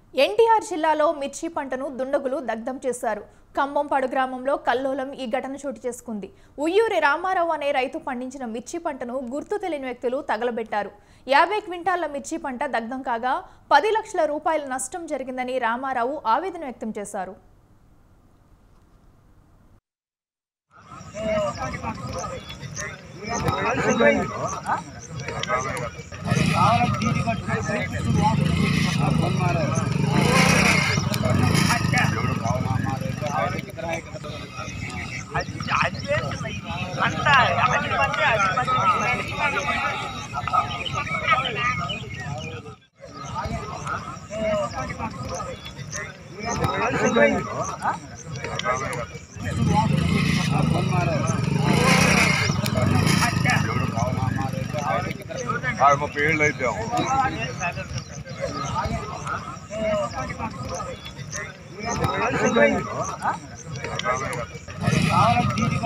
ఎన్టీఆర్ జిల్లాలో మిర్చి పంటను దుండగులు దగ్ధం చేశారు ఖమ్మంపాడు గ్రామంలో కల్లోలం ఈ ఘటన చోటు చేసుకుంది ఉయ్యూరి రామారావు అనే రైతు పండించిన మిర్చి పంటను గుర్తు తెలియని వ్యక్తులు తగలబెట్టారు యాభై క్వింటాళ్ల మిర్చి పంట దగ్ధం కాగా పది లక్షల రూపాయల నష్టం జరిగిందని రామారావు ఆవేదన వ్యక్తం చేశారు పంట అది పంట అది పంట ఆడ ముప్పై ఏళ్ళు అయితే కావాలంటే